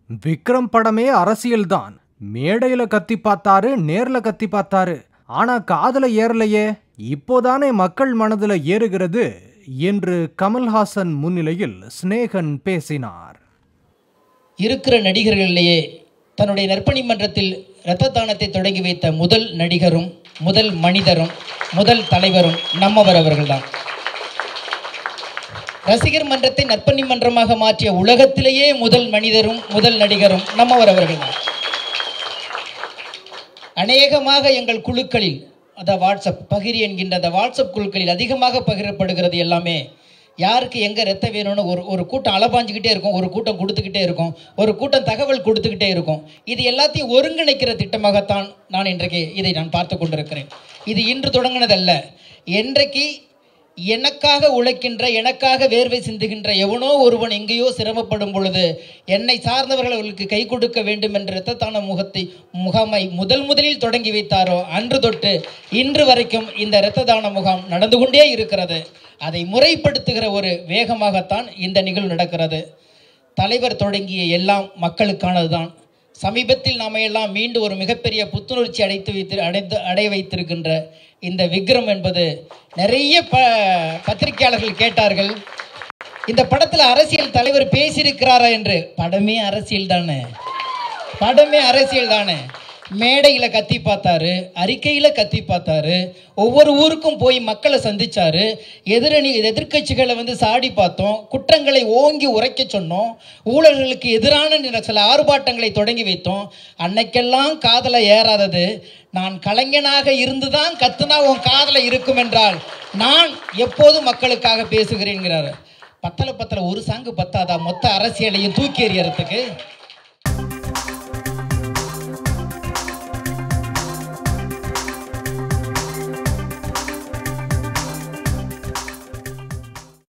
விக்ரம் படமே அரசியல்தான் மேடையில கத்தி பார்த்தாரு நேர்ல கத்தி பார்த்தாரு ஆனா காதுல ஏறலையே இப்போதானே மக்கள் மனதுல ஏறுகிறது என்று கமல்ஹாசன் முன்னிலையில் சிநேகன் பேசினார் இருக்கிற நடிகர்களிலேயே தன்னுடைய நற்பணி மன்றத்தில் இரத்த தானத்தை தொடங்கி வைத்த முதல் நடிகரும் முதல் மனிதரும் முதல் தலைவரும் நம்மவர் அவர்கள்தான் ரசிகர் மன்றத்தை நற்பணி மன்றமாக மாற்றிய உலகத்திலேயே முதல் மனிதரும் முதல் நடிகரும் நம்மவர் அவர்கள்தான் அநேகமாக எங்கள் குழுக்களில் அந்த வாட்ஸ்அப் பகிரி என்கின்ற அந்த வாட்ஸ்அப் குழுக்களில் அதிகமாக பகிரப்படுகிறது எல்லாமே யாருக்கு எங்கே ரத்தம் வேணும்னு ஒரு ஒரு கூட்டம் அலபாஞ்சிக்கிட்டே இருக்கும் ஒரு கூட்டம் கொடுத்துக்கிட்டே இருக்கும் ஒரு கூட்டம் தகவல் கொடுத்துக்கிட்டே இருக்கும் இது எல்லாத்தையும் ஒருங்கிணைக்கிற திட்டமாகத்தான் நான் இன்றைக்கு இதை நான் பார்த்து கொண்டிருக்கிறேன் இது இன்று தொடங்கினதல்ல என்றைக்கு எனக்காக உழைக்கின்ற எனக்காக வேர்வை சிந்துகின்ற எவனோ ஒருவன் எங்கேயோ சிரமப்படும் பொழுது என்னை சார்ந்தவர்கள் அவர்களுக்கு கை கொடுக்க வேண்டும் என்ற இரத்தத்தான முகத்தை முகாமை முதல் முதலில் தொடங்கி வைத்தாரோ அன்று தொட்டு இன்று வரைக்கும் இந்த இரத்த தான முகாம் நடந்து கொண்டே இருக்கிறது அதை முறைப்படுத்துகிற ஒரு வேகமாகத்தான் இந்த நிகழ்வு நடக்கிறது தலைவர் தொடங்கிய எல்லாம் மக்களுக்கானதுதான் சமீபத்தில் நாம எல்லாம் மீண்டும் ஒரு மிகப்பெரிய புத்துணர்ச்சி அடைத்து வைத்து அடைத்து அடைய வைத்திருக்கின்ற இந்த விக்ரம் என்பது நிறைய ப பத்திரிகையாளர்கள் கேட்டார்கள் இந்த படத்தில் அரசியல் தலைவர் பேசியிருக்கிறாரா என்று படமே அரசியல் தானே படமே அரசியல் தானே மேடையில் கத்தி பார்த்தாரு அறிக்கையில் கத்தி பார்த்தாரு ஒவ்வொரு ஊருக்கும் போய் மக்களை சந்திச்சாரு எதிரணி எதிர்க்கட்சிகளை வந்து சாடி பார்த்தோம் குற்றங்களை ஓங்கி உரைக்க சொன்னோம் ஊழல்களுக்கு எதிரான நிற- சில ஆர்ப்பாட்டங்களை தொடங்கி வைத்தோம் அன்னைக்கெல்லாம் காதல ஏறாதது நான் கலைஞனாக இருந்துதான் கத்துனா உன் காதல இருக்கும் என்றால் நான் எப்போதும் மக்களுக்காக பேசுகிறேங்கிறாரு பத்தல பத்தல ஒரு சாங்கு பத்தாதா மொத்த அரசியலையும் தூக்கி எறியறதுக்கு